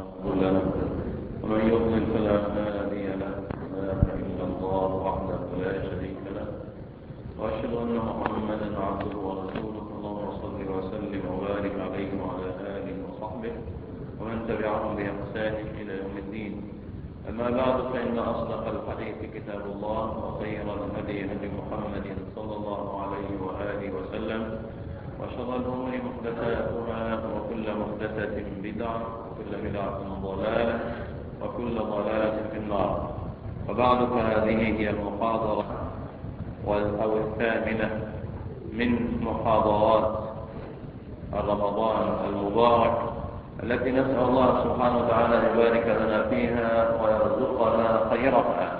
مضل له ومن يضلل فلا هادي له لا اله الا الله وحده لا شريك له واشهد ان محمدا عبده ورسوله اللهم صل وسلم وبارك عليه وعلى اله وصحبه ومن تبعهم باحسان الى يوم الدين اما بعد فان اصدق الحديث كتاب الله وخير الهدي هدي محمد صلى الله عليه واله وسلم وشر الأمور محدثاتها وكل محدثة بدعة وكل بدعة ضلالة وكل ضلالة في النار وبعد فهذه هي المحاضرة أو الثامنة من محاضرات رمضان المبارك التي نسأل الله سبحانه وتعالى أن يبارك لنا فيها ويرزقنا خيرها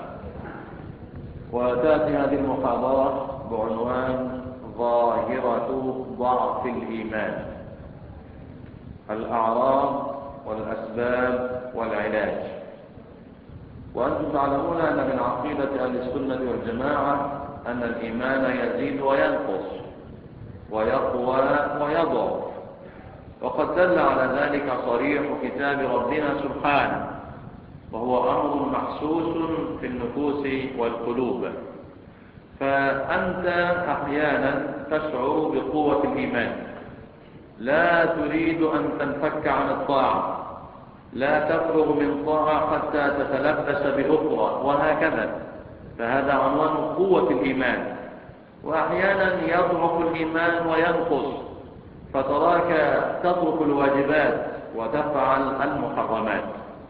وتأتي هذه المحاضرة بعنوان ظاهرة ضعف الإيمان الأعراض والأسباب والعلاج وأنتم تعلمون أن من عقيدة أهل السنة والجماعة أن الإيمان يزيد وينقص ويقوى ويضعف وقد دل على ذلك صريح كتاب ربنا سبحانه وهو أمر محسوس في النفوس والقلوب فأنت أحيانا تشعر بقوة الإيمان لا تريد أن تنفك عن الطاعة لا تفرغ من طاعة حتى تتلبس بأخرى وهكذا فهذا عنوان قوة الإيمان وأحيانا يضعف الإيمان وينقص فتراك تترك الواجبات وتفعل المحرمات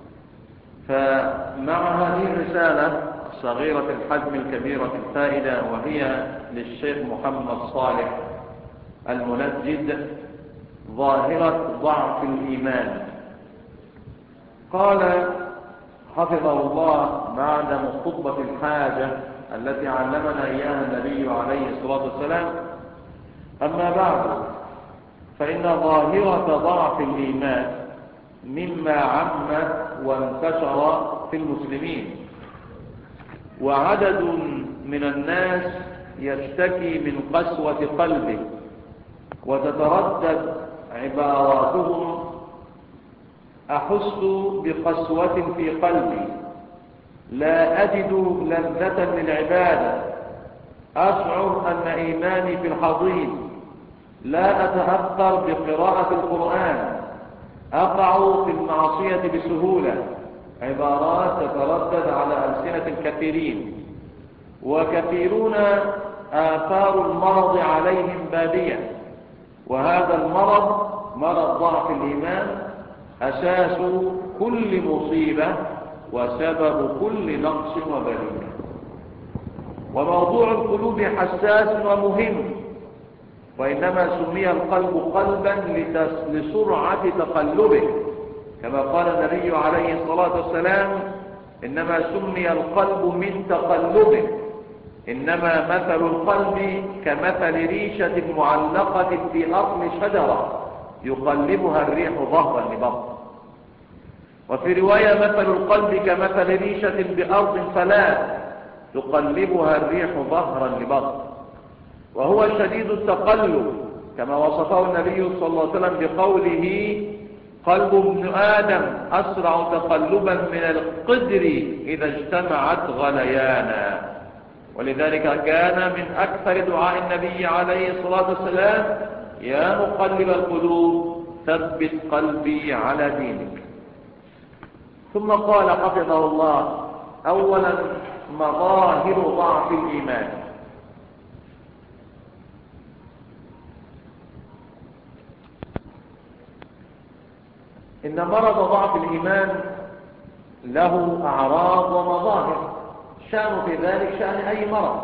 فمع هذه الرسالة صغيرة الحجم الكبيرة الفائدة وهي للشيخ محمد صالح المنجد ظاهرة ضعف الإيمان قال حفظه الله بعد خطبة الحاجة التي علمنا إياها النبي عليه الصلاة والسلام أما بعد فإن ظاهرة ضعف الإيمان مما عم وانتشر في المسلمين وعدد من الناس يشتكي من قسوة قلبه وتتردد عباراتهم أحس بقسوة في قلبي لا أجد لذة للعبادة أشعر أن إيماني في الحضيض لا أتأثر بقراءة القرآن أقع في المعصية بسهولة عبارات تتردد على ألسنة الكثيرين وكثيرون آثار المرض عليهم بادية وهذا المرض مرض ضعف الإيمان أساس كل مصيبة وسبب كل نقص وبلية وموضوع القلوب حساس ومهم وإنما سمي القلب قلبا لسرعة تقلبه كما قال النبي عليه الصلاة والسلام إنما سمي القلب من تقلبه إنما مثل القلب كمثل ريشة معلقة في أصل شجرة يقلبها الريح ظهرا لبطن وفي رواية مثل القلب كمثل ريشة بأرض فلاة تقلبها الريح ظهرا لبطن وهو شديد التقلب كما وصفه النبي صلى الله عليه وسلم بقوله قلب ابن آدم أسرع تقلبا من القدر إذا اجتمعت غليانا ولذلك كان من أكثر دعاء النبي عليه الصلاة والسلام يا مقلب القلوب ثبت قلبي على دينك ثم قال حفظه الله أولا مظاهر ضعف الإيمان إن مرض ضعف الإيمان له أعراض ومظاهر شأن في ذلك شأن أي مرض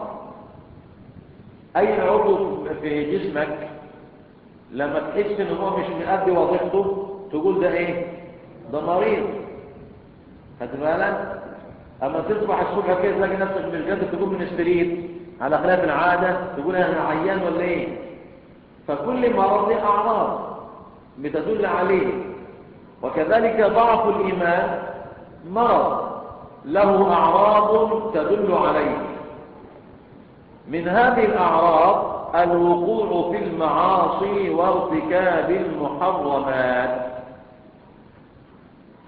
أي عضو في جسمك لما تحس إن هو مش مؤدي وظيفته تقول ده إيه ده مريض خد بالك أما تصبح الصبح كده تلاقي نفسك من الجد تقول من السرير على خلاف العادة تقول أنا عيان ولا إيه فكل مرض له أعراض بتدل عليه وكذلك ضعف الإيمان مرض له أعراض تدل عليه من هذه الأعراض الوقوع في المعاصي وارتكاب المحرمات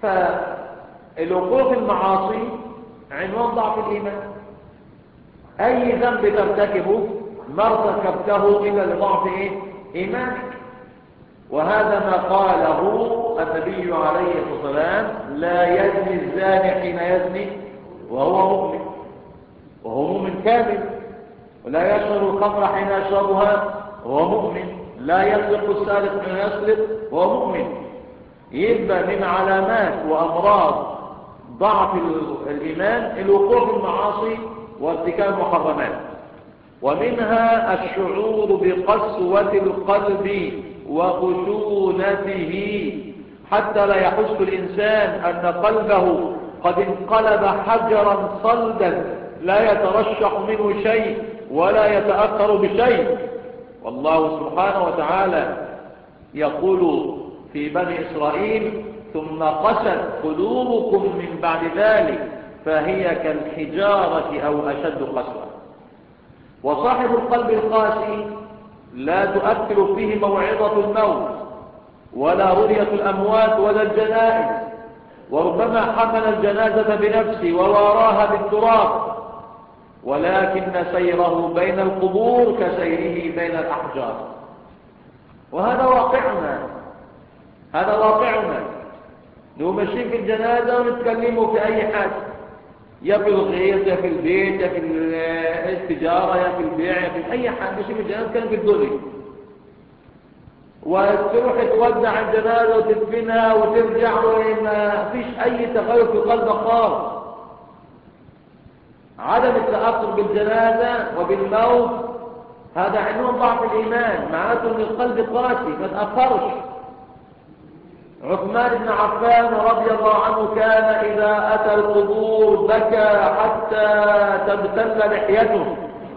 فالوقوع في المعاصي عنوان ضعف الإيمان أي ذنب ترتكبه ما ارتكبته إلا لضعف إيه؟ إيمانك وهذا ما قاله النبي عليه الصلاة والسلام لا يزني الزاني حين يزني وهو مؤمن وهو مؤمن كامل ولا يشرب الخمر حين يشربها وهو مؤمن لا يسرق السارق حين يسرق وهو مؤمن يبقى من علامات وأمراض ضعف الإيمان الوقوع في المعاصي وارتكاب المحرمات ومنها الشعور بقسوة القلب وخشونته حتى لا يحس الإنسان أن قلبه قد انقلب حجرا صلدا لا يترشح منه شيء ولا يتأثر بشيء والله سبحانه وتعالى يقول في بني إسرائيل ثم قست قلوبكم من بعد ذلك فهي كالحجارة أو أشد قسوة وصاحب القلب القاسي لا تؤثر فيه موعظة الموت ولا رؤية الأموات ولا الجنائز وربما حمل الجنازة بنفسه وواراها بالتراب ولكن سيره بين القبور كسيره بين الأحجار وهذا واقعنا هذا واقعنا لو ماشيين في الجنازة ونتكلموا في أي حاجة يا في الغيط يا في البيت يا في التجارة يا في البيع يا في أي حاجة ماشيين في الجنازة كان في الدنيا وتروح تودع الجنازة وتدفنها وترجع وما فيش أي تغير في قلبك خالص عدم التأثر بالجنازة وبالموت هذا عنوان ضعف الإيمان معناته أن القلب قاسي ما تأثرش عثمان بن عفان رضي الله عنه كان إذا أتى القبور بكى حتى تبتل لحيته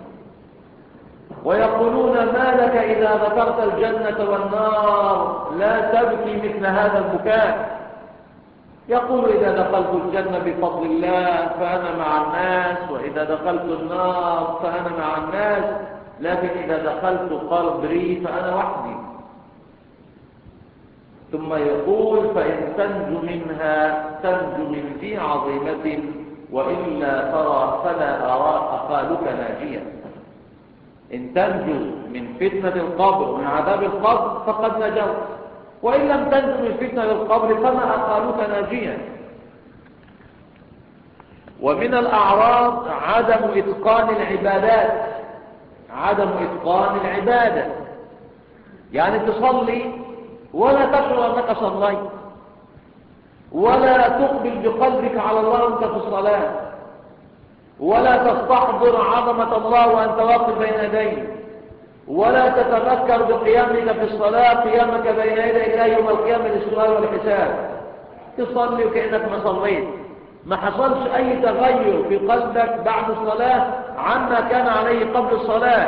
ويقولون ما لك إذا ذكرت الجنة والنار لا تبكي مثل هذا البكاء يقول إذا دخلت الجنة بفضل الله فأنا مع الناس وإذا دخلت النار فأنا مع الناس لكن إذا دخلت قبري فأنا وحدي ثم يقول فإن تنجو منها تنجو من ذي عظيمة وإلا ترى فلا أرى أقالك ناجيا إن تنجو من فتنة القبر ومن عذاب القبر فقد نجوت وإن لم تنجو من فتنة القبر فما أقالك ناجيا ومن الأعراض عدم إتقان العبادات عدم إتقان العبادة يعني تصلي ولا تشعر أنك صليت ولا تقبل بقلبك على الله وانت في الصلاة ولا تستحضر عظمة الله وانت واقف بين يديه ولا تتذكر بقيامك في الصلاة قيامك بين يدي الله يوم القيامة للسؤال والحساب تصلي وكأنك ما صليت ما حصلش أي تغير في قلبك بعد الصلاة عما كان عليه قبل الصلاة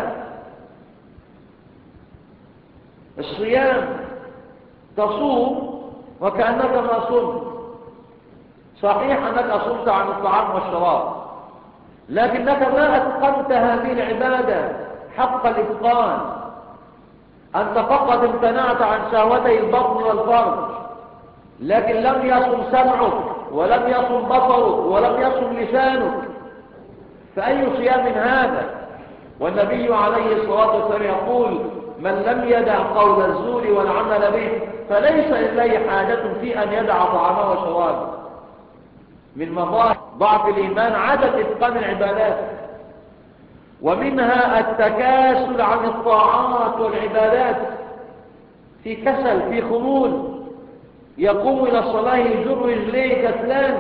الصيام تصوم وكأنك ما صمت صحيح أنك صمت عن الطعام والشراب لكنك ما أتقنت هذه العبادة حق الإتقان أنت فقط امتنعت عن شهوتي البطن والفرج لكن لم يصم سمعك ولم يصم بصرك ولم يصم لسانك فأي صيام هذا والنبي عليه الصلاة والسلام يقول من لم يدع قول الزور والعمل به فليس لله حاجة في أن يدع طعامه وشرابه من مظاهر ضعف الإيمان عدد إتقان العبادات ومنها التكاسل عن الطاعات والعبادات في كسل في خمول يقوم إلى الصلاة يجر رجليه كسلان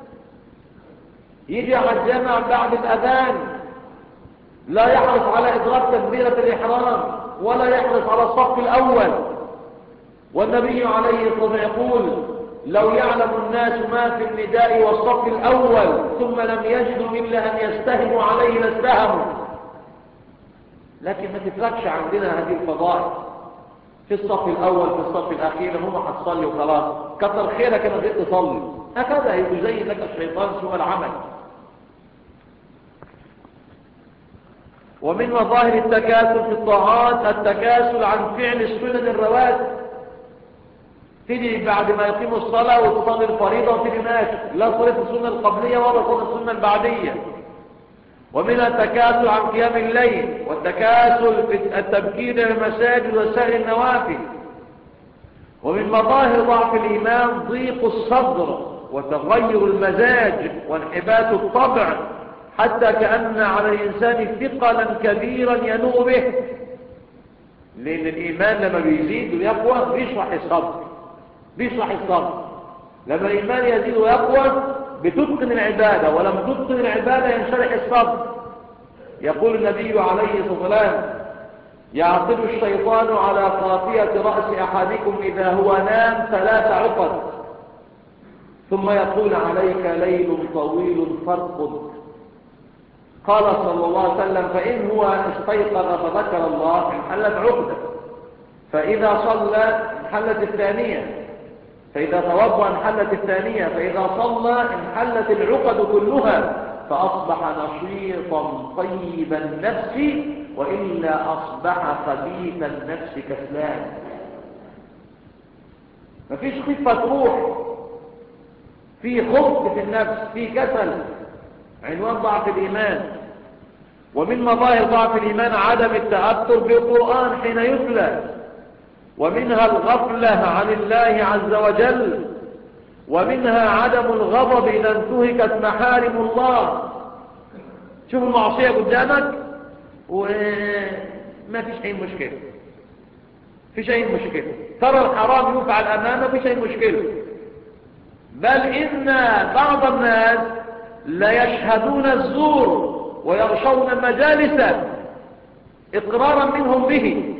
يجي على الجامع بعد الأذان لا يحرص على إدراك تكبيرة الإحرام ولا يحرص على الصف الأول والنبي عليه الصلاة يقول لو يعلم الناس ما في النداء والصف الأول ثم لم يجدوا إلا أن يستهموا عليه لاستهموا لكن ما تتركش عندنا هذه الفضائل في الصف الأول في الصف الأخير هم هتصلي وخلاص كتر خيرك أنا جيت تصلي هكذا يزين لك الشيطان سوى العمل ومن مظاهر التكاسل في الطاعات التكاسل عن فعل السنن الرواتب تيجي بعد ما يقيموا الصلاة وتصلي الفريضة وتيجي ماشي لا صليت السنة القبلية ولا صليت السنة البعدية ومنها التكاسل عن قيام الليل والتكاسل في التبكير إلى المساجد وسائر النوافل ومن مظاهر ضعف الإيمان ضيق الصدر وتغير المزاج وانحبات الطبع حتى كأن على الإنسان ثقلا كبيرا ينوء به لأن الإيمان لما بيزيد ويقوى بيشرح الصدر بيشرح الصدر لما الإيمان يزيد ويقوى بتتقن العبادة ولما تتقن العبادة ينشرح الصدر يقول النبي عليه الصلاة والسلام يعقد الشيطان على قافية رأس أحدكم إذا هو نام ثلاث عقد ثم يقول عليك ليل طويل فرقد قال صلى الله عليه وسلم فإن هو استيقظ فذكر الله انحلت عقدة فإذا صلى انحلت الثانية فإذا توضأ انحلت الثانية فإذا صلى انحلت العقد كلها فأصبح نشيطا طيب النفس وإلا أصبح خبيث النفس كسلان مفيش خفة روح في خبث في النفس في كسل عنوان ضعف الإيمان ومن مظاهر ضعف الإيمان عدم التأثر بالقرآن حين يتلى ومنها الغفلة عن الله عز وجل ومنها عدم الغضب إذا انتهكت محارم الله شوف المعصية قدامك وما فيش أي مشكلة فيش أي مشكلة ترى الحرام يفعل أمامه فيش أي مشكلة بل إن بعض الناس لا يشهدون الزور ويغشون المجالس إقرارا منهم به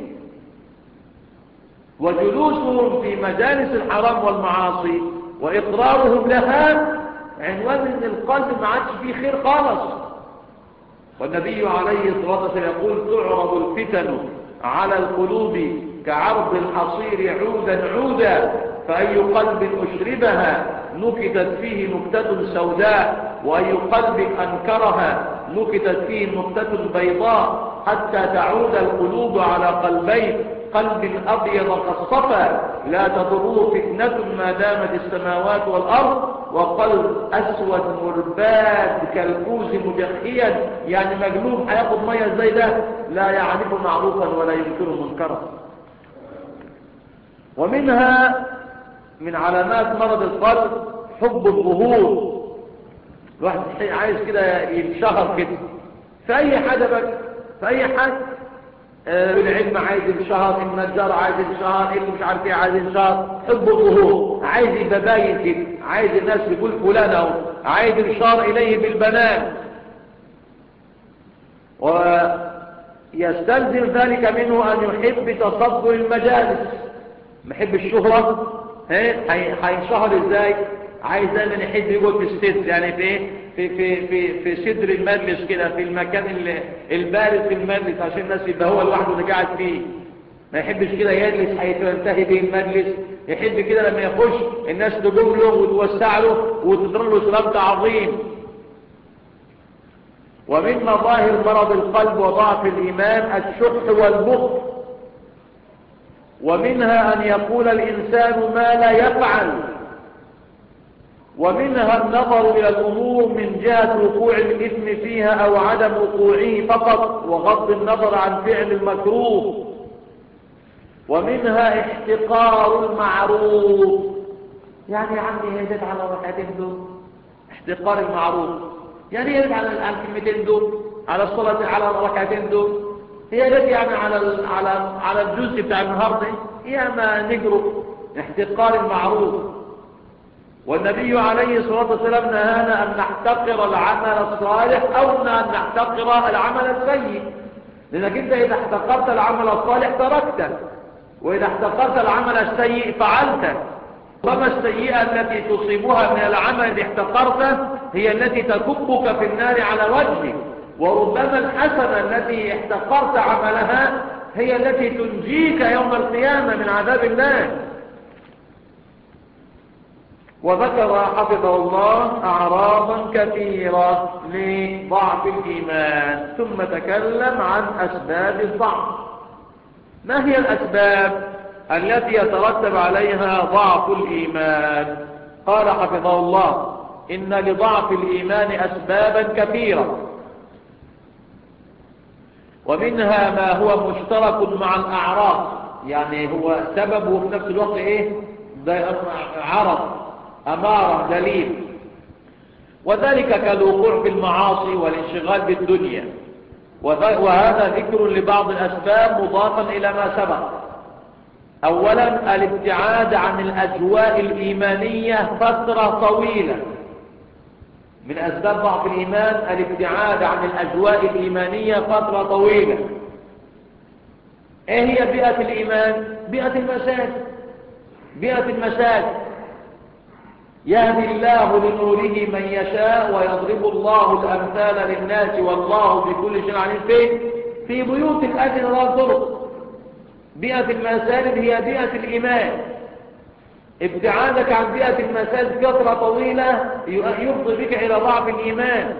وجلوسهم في مجالس الحرام والمعاصي وإقرارهم لها عنوان ان القلب ما عادش فيه خير خالص والنبي عليه الصلاة والسلام يقول تعرض الفتن على القلوب كعرض الحصير عودا عودا فأي قلب أشربها نكتت فيه نكتة سوداء وأي قلب أنكرها نكتت فيه نكتة بيضاء حتى تعود القلوب على قلبين قلب أبيض كالصفا لا تضره فتنة ما دامت السماوات والأرض وقلب أسود مرباد كالكوز مجخيا يعني مجنون هياخد مية زي ده لا يعرف معروفا ولا ينكر منكرا ومنها من علامات مرض القلب حب الظهور الواحد عايز كده يتشهر كده في أي حاجة بقى في أي حاجة آه العلم عايز الشهر النجار عايز الشهر اللي مش عارف ايه عايز الشهر حب الظهور عايز يبقى باين كده عايز الناس يقول فلان اهو عايز الشهر اليه بالبنات ويستلزم ذلك منه ان يحب تصدر المجالس محب الشهرة هينشهر ازاي عايز دايما يحب يقعد في السد يعني في في في في في صدر المجلس كده في المكان البارد في المجلس عشان الناس يبقى هو لوحده اللي قاعد فيه ما يحبش كده يجلس حيث ينتهي به المجلس يحب كده لما يخش الناس تقوم له وتوسع له وتضرب له سلام تعظيم ومن مظاهر مرض القلب وضعف الإيمان الشح والبخل ومنها أن يقول الإنسان ما لا يفعل ومنها النظر إلى الأمور من جهة وقوع الإثم فيها أو عدم وقوعه فقط وغض النظر عن فعل المكروه ومنها احتقار المعروف يعني يا عمي هي جت على ركعتين دول احتقار المعروف يعني هي جت على الكلمتين دول على الصلاة على الركعتين دول هي جت يعني على على على الجزء بتاع النهارده يا ما نجرب احتقار المعروف والنبي عليه الصلاة والسلام نهانا أن نحتقر العمل الصالح أو أن نحتقر العمل السيء لأنك أنت إذا احتقرت العمل الصالح تركته وإذا احتقرت العمل السيء فعلته ربما السيئة التي تصيبها من العمل الذي احتقرته هي التي تكبك في النار على وجهك وربما الحسنة التي احتقرت عملها هي التي تنجيك يوم القيامة من عذاب الله وذكر حفظه الله أعراضا كثيرة لضعف الإيمان ثم تكلم عن أسباب الضعف ما هي الأسباب التي يترتب عليها ضعف الإيمان قال حفظه الله إن لضعف الإيمان أسبابا كثيرة ومنها ما هو مشترك مع الأعراض يعني هو سبب وفي نفس الوقت إيه عرض أمارة دليل وذلك كالوقوع في المعاصي والانشغال بالدنيا وهذا ذكر لبعض الأسباب مضافا إلى ما سبق أولا الابتعاد عن الأجواء الإيمانية فترة طويلة من أسباب ضعف الإيمان الابتعاد عن الأجواء الإيمانية فترة طويلة ايه هي بيئة الإيمان بيئة المساجد بيئة المساجد يهدي الله لنوره من يشاء ويضرب الله الأمثال للناس والله بكل شيء عليم فين في بيوت الأجل والطرق بيئة المساجد هي بيئة الإيمان ابتعادك عن بيئة المساجد فترة طويلة يفضي بك إلى ضعف الإيمان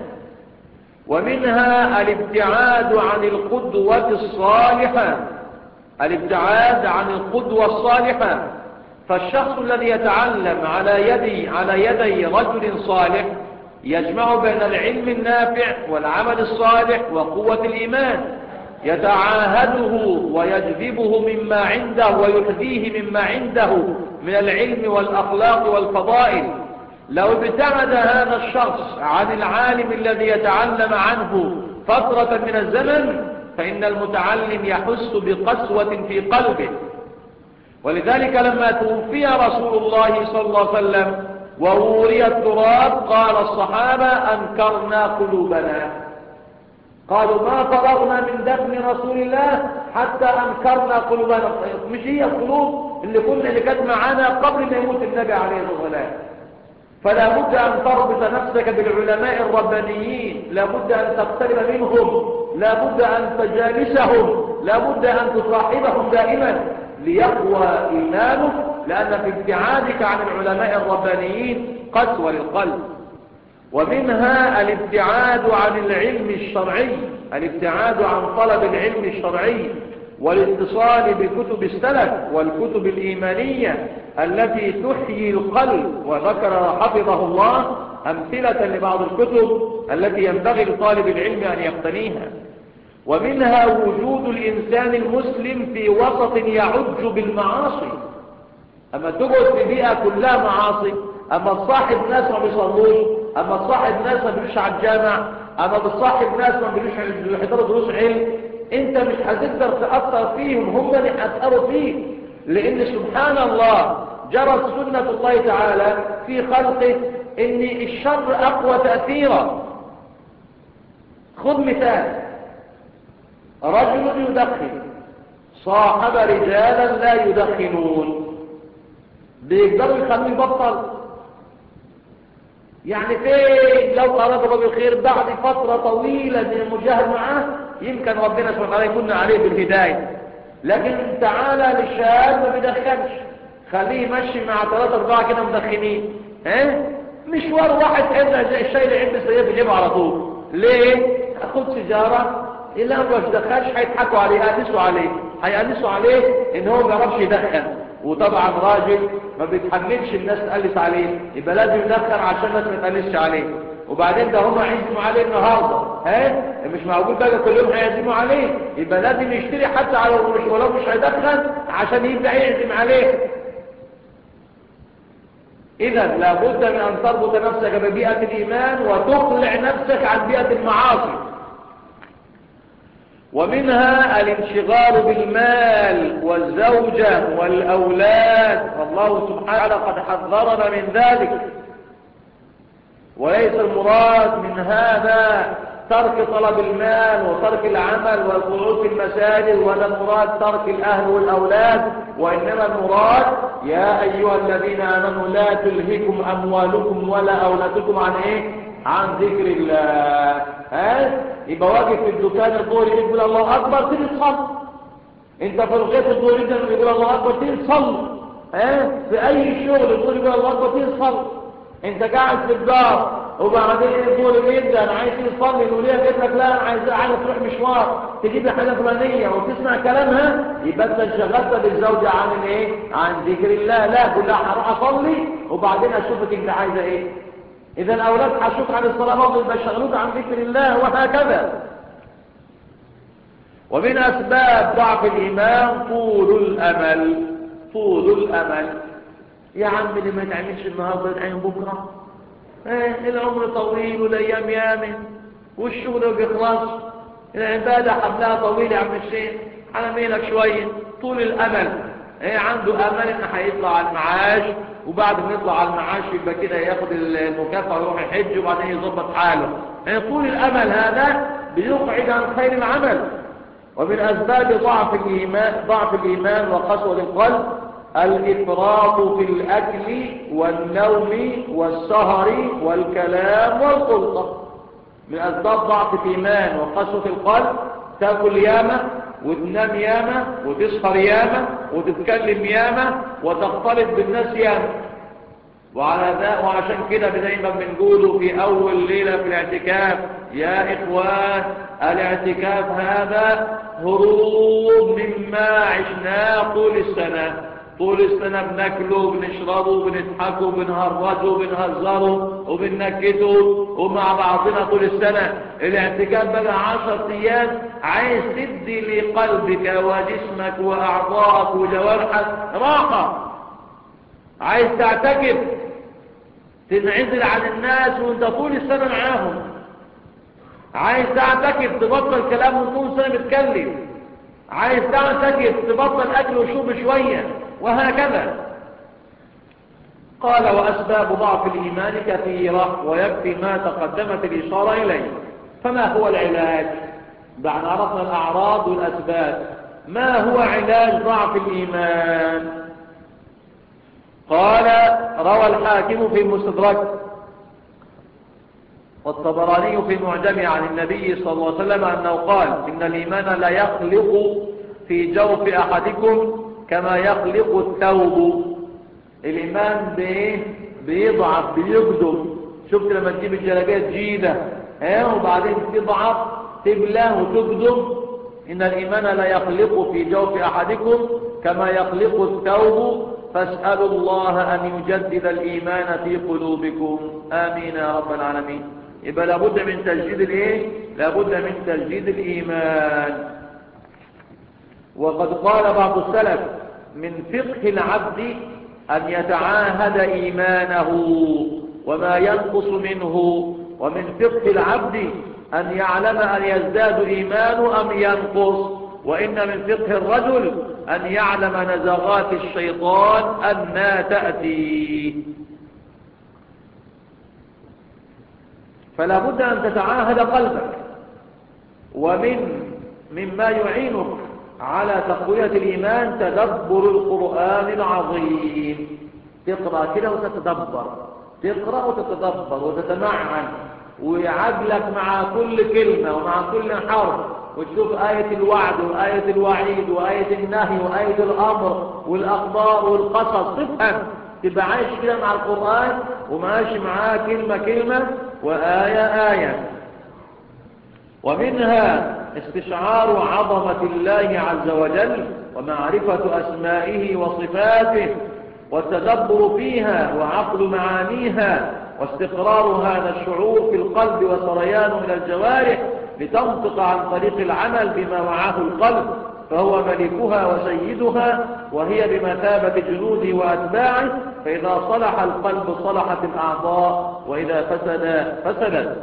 ومنها الابتعاد عن القدوة الصالحة الابتعاد عن القدوة الصالحة فالشخص الذي يتعلم على يدي على يدي رجل صالح يجمع بين العلم النافع والعمل الصالح وقوة الإيمان يتعاهده ويجذبه مما عنده ويحذيه مما عنده من العلم والأخلاق والفضائل لو ابتعد هذا الشخص عن العالم الذي يتعلم عنه فترة من الزمن فإن المتعلم يحس بقسوة في قلبه ولذلك لما توفي رسول الله صلى الله عليه وسلم ووري التراب قال الصحابة أنكرنا قلوبنا قالوا ما فرغنا من دفن رسول الله حتى أنكرنا قلوبنا مش هي القلوب اللي كنا اللي كانت معانا قبل ما يموت النبي عليه الصلاة والسلام فلا بد أن تربط نفسك بالعلماء الربانيين لا بد أن تقترب منهم لا بد أن تجالسهم لا بد أن تصاحبهم دائما ليقوى إيمانك لأن في ابتعادك عن العلماء الربانيين قسوة للقلب ومنها الابتعاد عن العلم الشرعي الابتعاد عن طلب العلم الشرعي والاتصال بكتب السلف والكتب الإيمانية التي تحيي القلب وذكر حفظه الله أمثلة لبعض الكتب التي ينبغي لطالب العلم أن يقتنيها ومنها وجود الإنسان المسلم في وسط يعج بالمعاصي أما تقعد في بيئة كلها معاصي أما تصاحب ناس ما بيصلوش أما تصاحب ناس ما بيروش على الجامع أما بتصاحب ناس ما بيروش يحضروا دروس علم أنت مش هتقدر تأثر فيهم هم اللي هتأثروا فيك لأن سبحان الله جرت سنة الله تعالى في خلقه إن الشر أقوى تأثيرا خذ مثال رجل يدخن صاحب رجالا لا يدخنون بيقدروا يخلوه يبطل يعني فين لو أراد رب الخير بعد فترة طويلة من المجاهد معاه يمكن ربنا سبحانه وتعالى يكون عليه بالهداية لكن تعالى للشاب ما بيدخنش خليه يمشي مع ثلاثة أربعة كده مدخنين ها مشوار واحد عندنا الشاي اللي عند السيارة بيجيبه على طول ليه؟ أخذ سيجارة إلا ما بيدخلش هيضحكوا عليه هيأنسوا عليه هيأنسوا عليه إن هو ما يعرفش يدخن وطبعا راجل ما بيتحملش الناس تقلس عليه يبقى لازم يدخن عشان الناس ما تقلسش عليه وبعدين ده هم هيعزموا عليه النهارده ها مش معقول بقى كل يوم هيعزموا عليه يبقى لازم يشتري حتى على مش ولو مش هيدخن عشان يبدا يعزم عليه اذا لابد من ان تربط نفسك ببيئه الايمان وتقلع نفسك عن بيئه المعاصي ومنها الانشغال بالمال والزوجة والأولاد والله سبحانه قد حذرنا من ذلك وليس المراد من هذا ترك طلب المال وترك العمل والقعود في المساجد ولا المراد ترك الأهل والأولاد وإنما المراد يا أيها الذين آمنوا لا تلهكم أموالكم ولا أولادكم عن إيه عن ذكر الله ها يبقى واقف في الدكان الظهر يقول الله اكبر تيجي تصلي انت في الغيط الظهر يقول الله اكبر تيجي تصلي ها في اي شغل الظهر يقول الله اكبر تيجي تصلي انت قاعد في الدار وبعدين ايه تقول جدا عايز تصلي الوليه قلت لك لا انا عايز عايز تروح مشوار تجيب لي حاجه فلانيه وتسمع كلامها يبقى انت انشغلت بالزوجه عن الايه عن ذكر الله لا تقول لها هروح اصلي وبعدين اشوفك انت عايزه ايه اذا الاولاد هشوف عن الصلاه برضه يبقى شغلوك عن ذكر الله وهكذا ومن اسباب ضعف الايمان طول الامل طول الامل يا عم اللي ما تعملش النهارده العين بكره ايه العمر طويل والايام يامن والشغل ما بيخلص العباده حبلها طويل يا عم الشيخ على ميلك شويه طول الامل ايه عنده امل ان هيطلع على المعاش وبعد ما يطلع على المعاش يبقى كده ياخد المكافاه ويروح يحج وبعدين يظبط حاله ايه طول الامل هذا بيقعد عن خير العمل ومن اسباب ضعف الايمان ضعف الايمان وقسوه القلب الإفراط في الأكل والنوم والسهر والكلام والخلطة من أسباب ضعف الإيمان وقسوة القلب تاكل ياما وتنام ياما وتسهر ياما وتتكلم ياما وتختلط بالناس ياما وعلى ذا وعشان كده دايما بنقوله في أول ليلة في الاعتكاف يا إخوان الاعتكاف هذا هروب مما عشناه طول السنة طول السنة بناكله بنشربه بنضحكه بنهرجه بنهزره وبننكته ومع بعضنا طول السنة الاعتكاف بقى عشر ايام عايز تدي لقلبك وجسمك واعضائك وجوارحك راحة عايز تعتكف تنعزل عن الناس وانت طول السنة معاهم عايز تعتكف تبطل كلام وطول سنة بتكلم عايز تعتكف تبطل اكل وشرب شوية وهكذا قال وأسباب ضعف الإيمان كثيرة ويكفي ما تقدمت الإشارة إليه فما هو العلاج بعد عرفنا الأعراض والأسباب ما هو علاج ضعف الإيمان قال روى الحاكم في المستدرك والطبراني في المعجم عن النبي صلى الله عليه وسلم أنه قال إن الإيمان لا يخلق في جوف أحدكم كما يخلق الثوب الإيمان بايه بيضعف بيقدم شفت لما تجيب الجلابية جيدة ها وبعدين تضعف تبلى وتقدم إن الإيمان لا يخلق في جوف أحدكم كما يخلق الثوب فاسألوا الله أن يجدد الإيمان في قلوبكم آمين يا رب العالمين يبقى لابد من تجديد الايه لابد من تجديد الإيمان وقد قال بعض السلف من فقه العبد أن يتعاهد إيمانه وما ينقص منه ومن فقه العبد أن يعلم أن يزداد الإيمان أم ينقص وإن من فقه الرجل أن يعلم نزغات الشيطان أنها تأتي فلا بد أن تتعاهد قلبك ومن مما يعينك على تقوية الإيمان تدبر القرآن العظيم تقرأ كده وتتدبر تقرأ وتتدبر وتتمعن ويعجلك مع كل كلمة ومع كل حرف وتشوف آية الوعد وآية الوعيد وآية النهي وآية الأمر والأخبار والقصص تفهم تبقى عايش كده مع القرآن وماشي معاه كلمة كلمة وآية آية ومنها استشعار عظمة الله عز وجل ومعرفة أسمائه وصفاته والتدبر فيها وعقل معانيها واستقرار هذا الشعور في القلب وسريانه إلى الجوارح لتنطق عن طريق العمل بما وعاه القلب فهو ملكها وسيدها وهي بمثابة جنوده وأتباعه فإذا صلح القلب صلحت الأعضاء وإذا فسد فسدت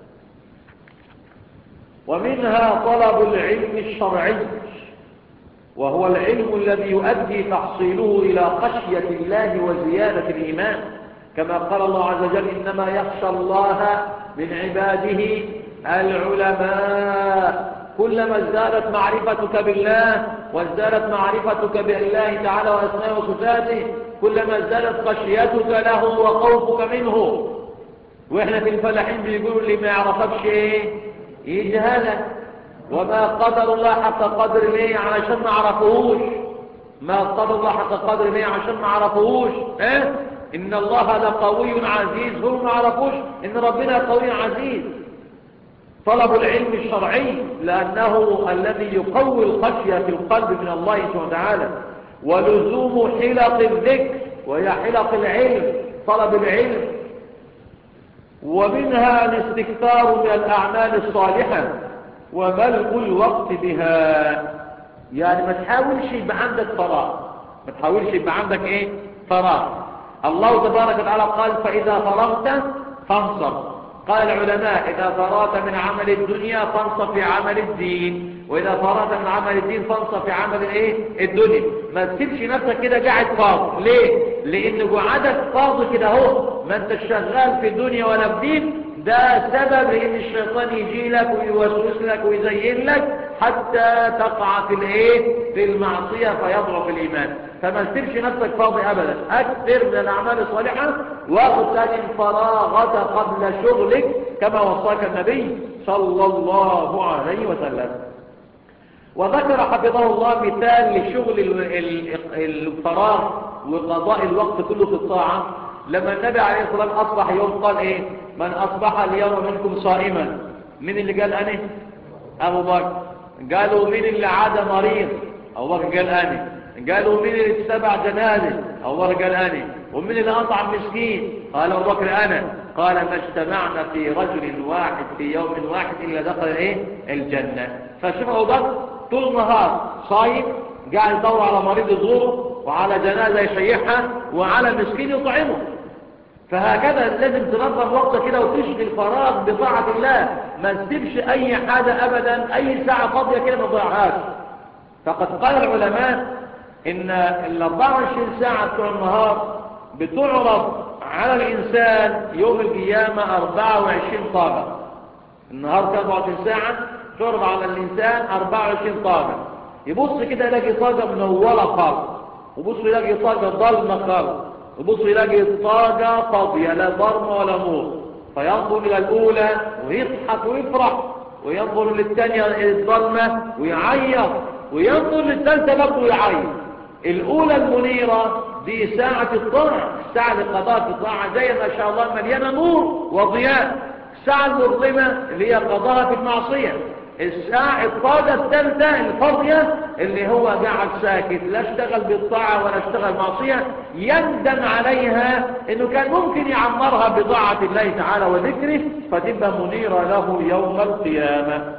ومنها طلب العلم الشرعي وهو العلم الذي يؤدي تحصيله إلى خشية الله وزيادة الإيمان كما قال الله عز وجل إنما يخشى الله من عباده العلماء كلما ازدادت معرفتك بالله وازدادت معرفتك بالله تعالى وأسماء وصفاته كلما ازدادت خشيتك له وخوفك منه واحنا في الفلاحين بيقولوا اللي ما يعرفكش ايه يجهلك وما قدر الله حق قدر ليه علشان ما عرفوهوش ما قدر الله حق قدر ليه عشان ما عرفوهوش اه إن الله لقوي عزيز هم ما عرفوش إن ربنا قوي عزيز طلب العلم الشرعي لأنه الذي يقوي الخشية في القلب من الله سبحانه وتعالى ولزوم حلق الذكر وهي حلق العلم طلب العلم ومنها الاستكثار من الأعمال الصالحة وملء الوقت بها يعني ما تحاولش يبقى عندك فراغ ما تحاولش يبقى عندك ايه فراغ الله تبارك وتعالى قال فإذا فرغت فانصر قال العلماء إذا فرغت من عمل الدنيا فانصر في عمل الدين وإذا فرغت من عمل الدين فانصر في عمل الايه الدنيا ما تسيبش نفسك كده قاعد فاضي ليه لأن قعدك فاضي كده اهو ما انت شغال في الدنيا ولا في دين ده سبب ان الشيطان يجي لك ويوسوس لك ويزين لك حتى تقع في الايه في المعصيه فيضعف الايمان فما تسيبش نفسك فاضي ابدا اكثر من الاعمال الصالحه واغتنم فراغك قبل شغلك كما وصاك النبي صلى الله عليه وسلم وذكر حفظه الله مثال لشغل الفراغ وقضاء الوقت كله في الطاعه لما النبي عليه الصلاه والسلام اصبح يوم قال ايه من أصبح اليوم منكم صائما من اللي قال أنا أبو بكر قالوا مين اللي عاد مريض أبو بكر قال أنا قالوا مين اللي اتبع جنازة أبو بكر قال أنا ومين اللي أطعم مسكين قال أبو بكر أنا قال ما اجتمعنا في رجل واحد في يوم واحد إلا دخل إيه الجنة فشوف أبو بكر طول نهار صايم قاعد يدور على مريض يزوره وعلى جنازة يشيحها وعلى مسكين يطعمه فهكذا لازم تنظم وقتك كده وتشغل فراغ بطاعة الله ما تسيبش أي حاجة أبدا أي ساعة فاضية كده ما تضيعهاش فقد قال العلماء إن ال 24 ساعة بتوع النهار بتعرض على الإنسان يوم القيامة 24 طاقة النهار 24 ساعة تعرض على الإنسان 24 طاقة يبص كده يلاقي طاقة منورة خالص وبص يلاقي طاقة ضلمة خالص يبص يلاقي الطاقة فاضية لا ضرمة ولا نور فينظر إلى الأولى ويضحك ويفرح وينظر للثانية الظلمة ويعيط وينظر للثالثة برضه ويعيط الأولى المنيرة دي ساعة الطاعة ساعة القضاء في الطاعة زي ما شاء الله مليانة نور وضياء الساعة المظلمة اللي هي قضاء في المعصية الساعة الطاقة الثالثة الفاضية اللي هو قاعد ساكت لا اشتغل بالطاعة ولا اشتغل معصية يندم عليها انه كان ممكن يعمرها بطاعة الله تعالى وذكره فتبقى منيرة له يوم القيامة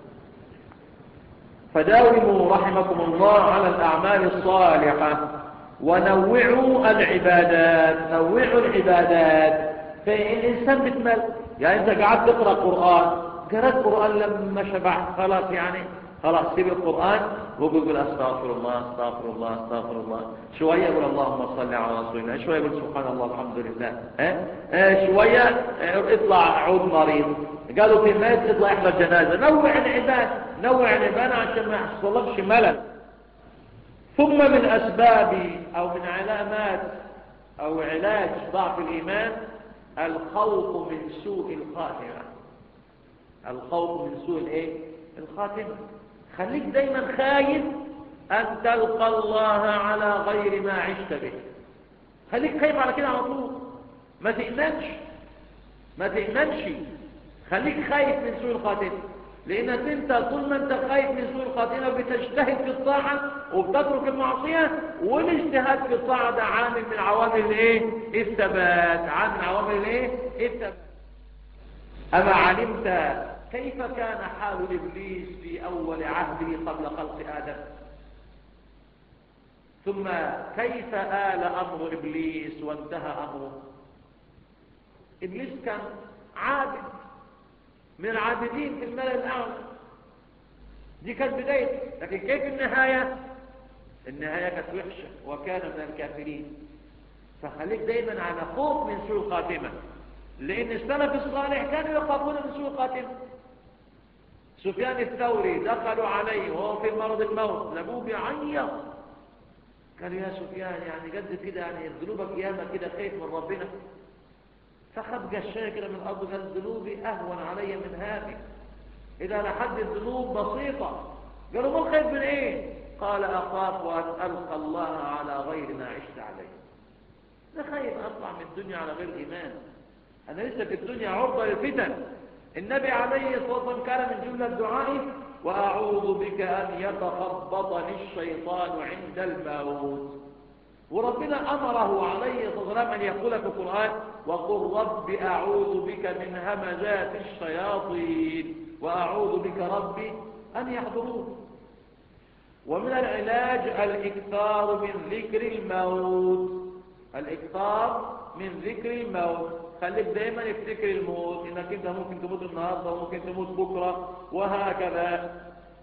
فداوموا رحمكم الله على الأعمال الصالحة ونوعوا العبادات نوعوا العبادات فالإنسان بتمل يعني أنت قاعد تقرأ قرآن قرأت قرآن لما شبعت خلاص يعني خلاص سيب القرآن وقول استغفر الله استغفر الله استغفر الله شوية يقول اللهم صل على رسول الله شوية يقول سبحان الله الحمد لله ها اه؟ شوية اه اطلع عود مريض قالوا في الميت اطلع احضر جنازة نوع العباد نوع العباد عشان ما يحصلكش ملل ثم من أسباب أو من علامات أو علاج ضعف الإيمان الخوف من سوء الخاتمة الخوف من سوء الايه الخاتمة خليك دايما خايف أن تلقى الله على غير ما عشت به خليك خايف على كده على طول ما تأمنش ما تأمنش خليك خايف من سوء الخاتمة لأنك أنت طول ما أنت خايف من سوء الخاتمة بتجتهد في الطاعة وبتترك المعصية والاجتهاد في الطاعة ده عامل من عوامل الايه الثبات عامل من عوامل الايه الثبات أما علمت كيف كان حال إبليس في أول عهده قبل خلق آدم ثم كيف آل أمر إبليس وانتهى أمره إبليس كان عابد من العابدين في الملأ الأعلى دي كانت بداية لكن كيف النهاية النهاية كانت وحشة وكان من الكافرين فخليك دايما على خوف من سوء الخاتمة لأن السلف الصالح كانوا يخافون من سوء الخاتمة سفيان الثوري دخلوا عليه وهو في مرض الموت لابوه بيعيط قالوا يا سفيان يعني قد كده يعني ذنوبك ياما كده خايف من ربنا فخد قشايه كده من الارض قال ذنوبي اهون علي من هذه اذا لحد الذنوب بسيطه قالوا ما خايف من ايه قال اخاف ان القى الله على غير ما عشت عليه أنا خايف أطلع من الدنيا على غير إيمان أنا لسه في الدنيا عرضة للفتن النبي عليه الصلاة والسلام كان من جملة دعائه وأعوذ بك أن يتخبطني الشيطان عند الموت وربنا أمره عليه الصلاة والسلام أن يقول في القرآن وقل رب أعوذ بك من همزات الشياطين وأعوذ بك ربي أن يحضرون ومن العلاج الإكثار من ذكر الموت الإكثار من ذكر الموت خليك دايما افتكر الموت انك انت ممكن تموت النهارده وممكن تموت بكره وهكذا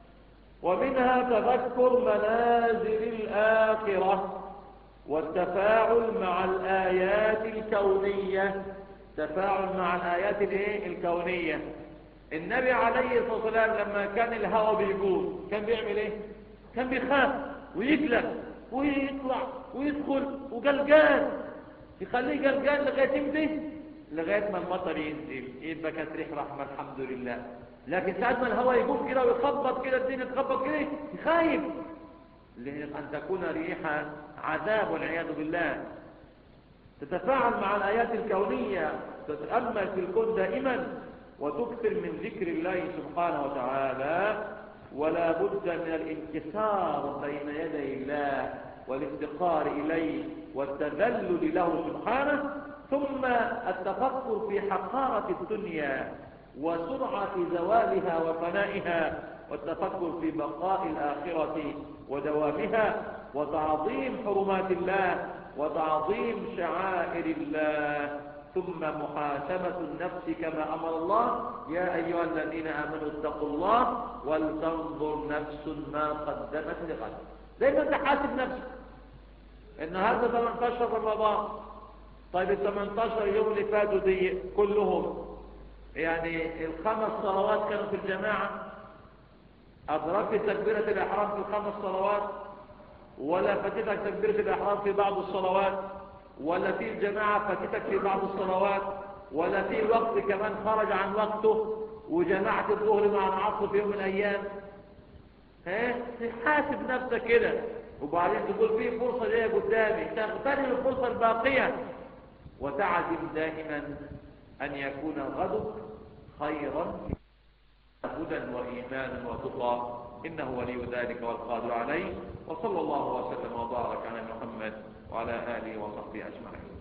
ومنها تذكر منازل الآخرة والتفاعل مع الآيات الكونية تفاعل مع الآيات الايه الكونية النبي عليه الصلاة والسلام لما كان الهوى بيجور كان بيعمل ايه كان بيخاف ويقلق ويطلع ويدخل وقلقان يخليه قلقان لغاية يمضي لغاية ما المطر ينزل يبقى كانت ريح رحمة الحمد لله لكن ساعة ما الهواء يقوم كده ويخبط كده الدنيا تخبط كده خايف أن تكون ريحا عذاب والعياذ بالله تتفاعل مع الآيات الكونية تتأمل في الكون دائما وتكثر من ذكر الله سبحانه وتعالى ولا بد من الانكسار بين يدي الله والافتقار إليه والتذلل له سبحانه ثم التفكر في حقارة الدنيا وسرعة زوالها وفنائها والتفكر في بقاء الآخرة ودوامها وتعظيم حرمات الله وتعظيم شعائر الله ثم محاسبة النفس كما أمر الله يا أيها الذين آمنوا اتقوا الله ولتنظر نفس ما قدمت لغد دايما تحاسب نفسك ان هذا 18 رمضان طيب ال 18 يوم اللي فاتوا دي كلهم يعني الخمس صلوات كانوا في الجماعة أدركت تكبيرة الإحرام في الخمس صلوات ولا فاتتك تكبيرة الإحرام في بعض الصلوات ولا في الجماعة فاتتك في بعض الصلوات ولا في وقت كمان خرج عن وقته وجماعة الظهر مع العصر في يوم من الأيام ها تحاسب نفسك كده وبعدين تقول في فرصة جاية قدامي تغتنم الفرصة الباقية وتعزم دائما أن يكون غدك خيرا هدى وإيمانا وتقى إنه ولي ذلك والقادر عليه وصلى الله وسلم وبارك على محمد وعلى آله وصحبه أجمعين